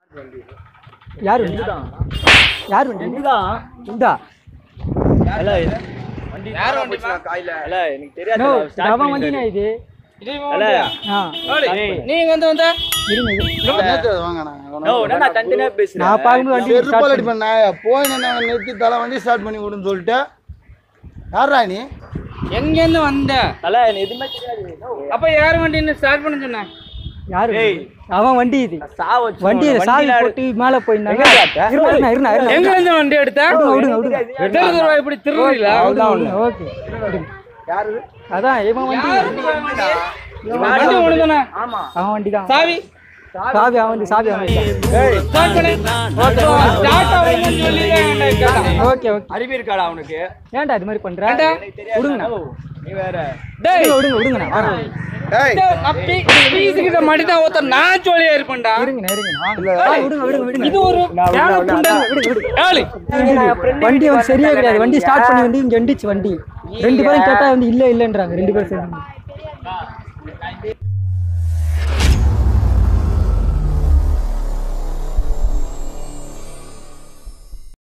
யார் வண்டி யார் வண்டி இந்தா நோ அவன் வண்டினா இது ஆ நீங்க வந்து வந்த இருங்க இருங்க. நேத்து வாங்கண்ணா நான் பார்க்கும்போது வண்டி செருப்பால் start அடிப்பேன் நான் போய் நான் நிறுத்தி தலை வண்டி ஸ்டார்ட் பண்ணி விடுன்னு சொல்லிட்டு யாரா நீ எங்க இருந்து வந்த அப்ப யார் வண்டின்னு ஸ்டார்ட் பண்ண சொன்ன யாரு அவன் வண்டி இது வண்டி இது சாவி போட்டு மேல போயிருந்தாங்க இருண்ணா, இருண்ணா, இருண்ணா, இருண்ணா. எங்க இருந்து வண்டி எடுத்த விடுங்க, விடுங்க, விடுங்க. தெரு தெருவா இப்படி திருவிழா விடுங்க, ஓகே விடுங்க. அதான் இவன் வண்டி வண்டி ஒண்ணுதானே அவன் வண்டி தான் சாவி சாவி அவன் வண்டி சாவி அவன் வண்டி ஸ்டார்ட் பண்ணு ஸ்டார்ட் ஆகுதுன்னு சொல்லி தான் என்கிட்ட கேட்டான். ஓகே ஓகே அறிவு இருக்காடா அவனுக்கு ஏன்டா இது மாதிரி பண்ற ஏன்டா? விடுங்கண்ணா நீ வேற டேய் விடுங்க விடுங்க விடுங்கண்ணா வரேன். ஏய் அப்படி பீஸுக்கிட்ட மட்டும் தான் ஒருத்தர் நான் சொல்லியா இருப்பேன்டா இருங்கண்ணா இருங்கண்ணா ஆ, விடுங்க விடுங்க விடுங்க இது ஒரு ஞான புண்டன். ஏழு. வண்டி வந்து சரியா கிடையாது வண்டி ஸ்டார்ட் பண்ணி வந்து இங்க எண்டிச்சு வண்டி ரெண்டு பேரும் கேட்டா வந்து இல்ல இல்லன்றாங்க ரெண்டு பேரும் சேர்ந்து